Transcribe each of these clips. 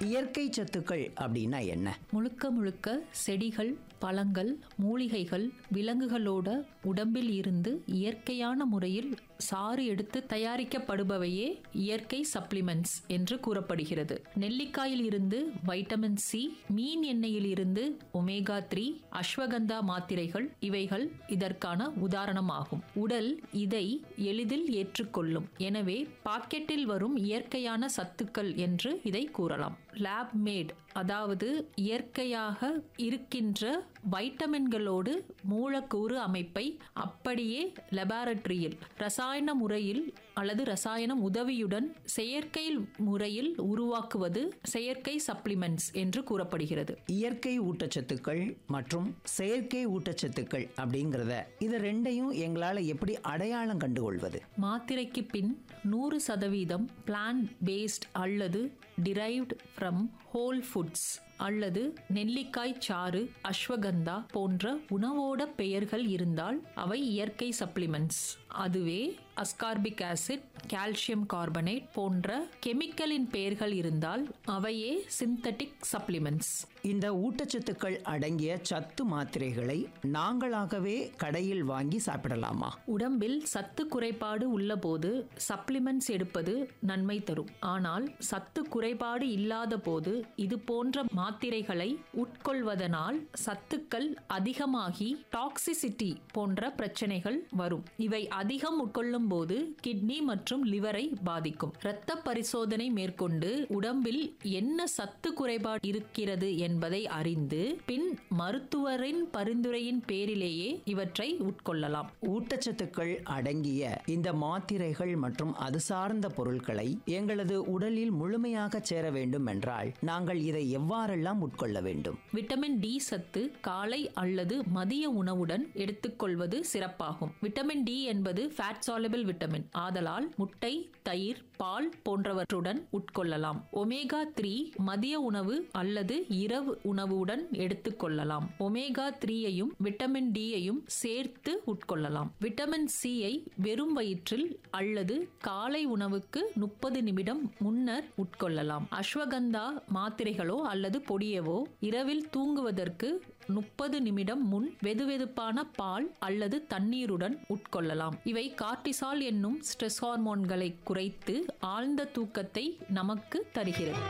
இயற்கை சத்துக்கள் அப்படின்னா என்ன முழுக்க முழுக்க செடிகள் பழங்கள் மூலிகைகள் விலங்குகளோட உடம்பில் இருந்து இயற்கையான முறையில் சாறு எடுத்து தயாரிக்கப்படுபவையே இயற்கை சப்ளிமெண்ட்ஸ் என்று கூறப்படுகிறது நெல்லிக்காயில் இருந்து வைட்டமின் சி மீன் எண்ணெயில் இருந்து ஒமேகா த்ரீ அஸ்வகந்தா மாத்திரைகள் இவைகள் இதற்கான உதாரணமாகும் உடல் இதை எளிதில் ஏற்றுக்கொள்ளும் எனவே பாக்கெட்டில் வரும் இயற்கையான சத்துக்கள் என்று இதை கூறலாம் லேப் மேட் அதாவது இயற்கையாக இருக்கின்ற வைட்டமின்களோடு மூலக்கூறு அமைப்பை அப்படியே லெபார்டரியில் ரசாயன முறையில் அல்லது ரசாயனம் உதவியுடன் செயற்கை முறையில் உருவாக்குவது செயற்கை சப்ளிமெண்ட்ஸ் என்று கூறப்படுகிறது இயற்கை ஊட்டச்சத்துக்கள் மற்றும் செயற்கை ஊட்டச்சத்துக்கள் அப்படிங்கிறத இது ரெண்டையும் எங்களால் எப்படி அடையாளம் கண்டுகொள்வது மாத்திரைக்கு பின் நூறு சதவீதம் பிளான்ட் பேஸ்ட் அல்லது டிரைவ்ட் ஃப்ரம் ஹோல் ஃபுட்ஸ் அல்லது நெல்லிக்காய் சாறு அஸ்வகந்தா போன்ற உணவோட பெயர்கள் இருந்தால் அவை இயற்கை சப்ளிமெண்ட்ஸ் அதுவே அஸ்கார்பிக் ஆசிட் கால்சியம் கார்பனேட் போன்ற கெமிக்கலின் பெயர்கள் இருந்தால் அவையே சிந்தட்டிக் சப்ளிமெண்ட்ஸ் இந்த ஊட்டச்சத்துக்கள் அடங்கிய சத்து மாத்திரைகளை நாங்களாகவே கடையில் வாங்கி சாப்பிடலாமா உடம்பில் சத்து குறைபாடு உள்ளபோது சப்ளிமெண்ட்ஸ் எடுப்பது நன்மை தரும் ஆனால் சத்து குறைபாடு இல்லாத போது இது போன்ற மாத்திரைகளை உட்கொள்வதனால் சத்துக்கள் அதிகமாகி டாக்ஸிசிட்டி போன்ற பிரச்சனைகள் வரும் இவை அதிகம் உட்கொள்ளும் போது கிட்னி மற்றும் லிவரை பாதிக்கும் இரத்த பரிசோதனை மேற்கொண்டு உடம்பில் என்ன சத்து குறைபாடு இருக்கிறது என்பதை அறிந்து பின் மருத்துவரின் பரிந்துரையின் பேரிலேயே இவற்றை உட்கொள்ளலாம் ஊட்டச்சத்துக்கள் அடங்கிய இந்த மாத்திரைகள் மற்றும் அது சார்ந்த பொருட்களை எங்களது உடலில் முழுமையாக சேர வேண்டும் என்றால் நாங்கள் இதை எவ்வாறெல்லாம் உட்கொள்ள வேண்டும் விட்டமின் டி சத்து காலை அல்லது மதிய உணவுடன் எடுத்துக்கொள்வது சிறப்பாகும் விட்டமின் டி என்பது ஃபேட் சாலபிள் விட்டமின் ஆதலால் முட்டை தயிர் பால் போன்றவற்றுடன் உட்கொள்ளலாம் ஒமேகா த்ரீ மதிய உணவு அல்லது இரவு உணவுடன் எடுத்துக்கொள்ளலாம் ஒமேகா த்ரீயையும் விட்டமின் டியையும் சேர்த்து உட்கொள்ளலாம் விட்டமின் சியை வெறும் வயிற்றில் அல்லது காலை உணவுக்கு முப்பது நிமிடம் முன்னர் உட்கொள்ளலாம் அஸ்வகந்தா மாத்திரைகளோ அல்லது பொடியவோ இரவில் தூங்குவதற்கு முப்பது நிமிடம் முன் வெதுவெதுப்பான பால் அல்லது தண்ணீருடன் உட்கொள்ளலாம் இவை கார்டிசால் என்னும் ஸ்ட்ரெஸ் ஹார்மோன்களை குறைத்து ஆழ்ந்த தூக்கத்தை நமக்கு தருகிறது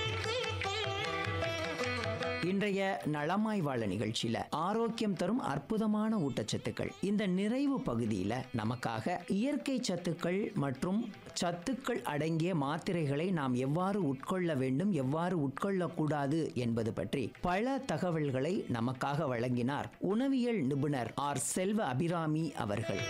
இன்றைய நலமாய் வாழ நிகழ்ச்சியில ஆரோக்கியம் தரும் அற்புதமான ஊட்டச்சத்துக்கள் இந்த நிறைவு பகுதியில நமக்காக இயற்கை சத்துக்கள் மற்றும் சத்துக்கள் அடங்கிய மாத்திரைகளை நாம் எவ்வாறு உட்கொள்ள வேண்டும் எவ்வாறு உட்கொள்ளக்கூடாது என்பது பற்றி பல தகவல்களை நமக்காக வழங்கினார் உணவியல் நிபுணர் ஆர் செல்வ அபிராமி அவர்கள்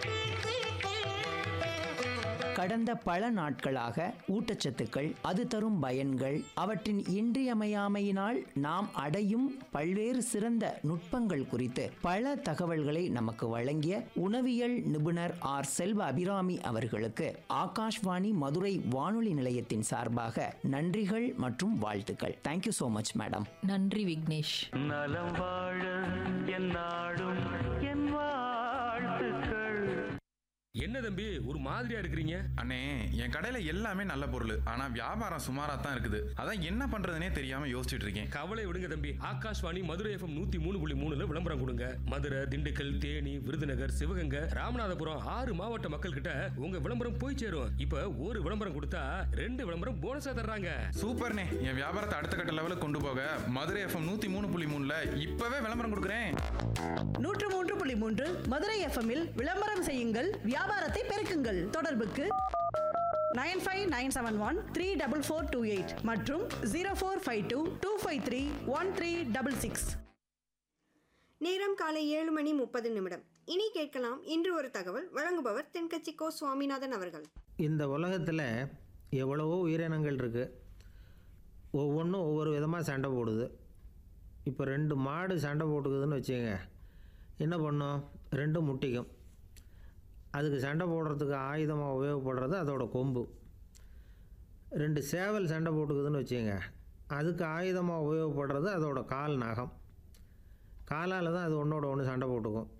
கடந்த பல நாட்களாக ஊட்டச்சத்துக்கள் அது தரும் பயன்கள் அவற்றின் இன்றியமையாமையினால் நாம் அடையும் பல்வேறு சிறந்த நுட்பங்கள் குறித்து பல தகவல்களை நமக்கு வழங்கிய உணவியல் நிபுணர் ஆர் செல்வ அபிராமி அவர்களுக்கு ஆகாஷ்வாணி மதுரை வானொலி நிலையத்தின் சார்பாக நன்றிகள் மற்றும் வாழ்த்துக்கள் தேங்க்யூ ஸோ மச் மேடம் நன்றி விக்னேஷ் நலம் வாழ என் நாடும் என் வாழ்த்துக்கள் என்ன தம்பி ஒரு மாதிரியா இருக்கிறீங்க அண்ணே என் கடையில எல்லாமே நல்ல பொருள் ஆனா வியாபாரம் சுமாரா தான் இருக்குது அதான் என்ன பண்றதுனே தெரியாம யோசிச்சுட்டு இருக்கேன் கவலை விடுங்க தம்பி ஆகாஷ்வாணி மதுரை எஃப்எம் நூத்தி மூணு புள்ளி மூணுல விளம்பரம் கொடுங்க மதுரை திண்டுக்கல் தேனி விருதுநகர் சிவகங்கை ராமநாதபுரம் ஆறு மாவட்ட மக்கள் கிட்ட உங்க விளம்பரம் போய் சேரும் இப்ப ஒரு விளம்பரம் கொடுத்தா ரெண்டு விளம்பரம் போனஸா தர்றாங்க சூப்பர்ண்ணே என் வியாபாரத்தை அடுத்த கட்ட லெவலுக்கு கொண்டு போக மதுரை எஃப்எம் நூத்தி மூணு புள்ளி மூணுல இப்பவே விளம்பரம் கொடுக்குறேன் நூற்று மூன்று புள்ளி மூன்று மதுரை எஃப்எம்மில் விளம்பரம் செய்யுங்கள் வியாபாரத்தை பெருக்குங்கள் தொடர்புக்கு nine five nine seven one three double four two eight மற்றும் zero four five two two five three one three double six நேரம் காலை ஏழு மணி முப்பது நிமிடம் இனி கேட்கலாம் இன்று ஒரு தகவல் வழங்குபவர் தென்கட்சி கோ சுவாமிநாதன் அவர்கள் இந்த உலகத்தில் எவ்வளவோ உயிரினங்கள் இருக்குது ஒவ்வொன்றும் ஒவ்வொரு விதமாக சண்டை போடுது இப்போ ரெண்டு மாடு சண்டை போட்டுக்குதுன்னு வச்சுக்கோங்க என்ன பண்ணும் ரெண்டும் முட்டிக்கும் அதுக்கு சண்டை போடுறதுக்கு ஆயுதமாக உபயோகப்படுறது அதோட கொம்பு ரெண்டு சேவல் சண்டை போட்டுக்குதுன்னு வச்சுக்கோங்க அதுக்கு ஆயுதமாக உபயோகப்படுறது அதோட கால் நகம் காலால் தான் அது ஒன்றோட ஒன்று சண்டை போட்டுக்கும்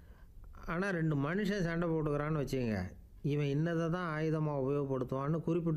ஆனால் ரெண்டு மனுஷன் சண்டை போட்டுக்கிறான்னு வச்சுக்கோங்க இவன் இன்னதை தான் ஆயுதமாக உபயோகப்படுத்துவான்னு குறிப்பிட்டு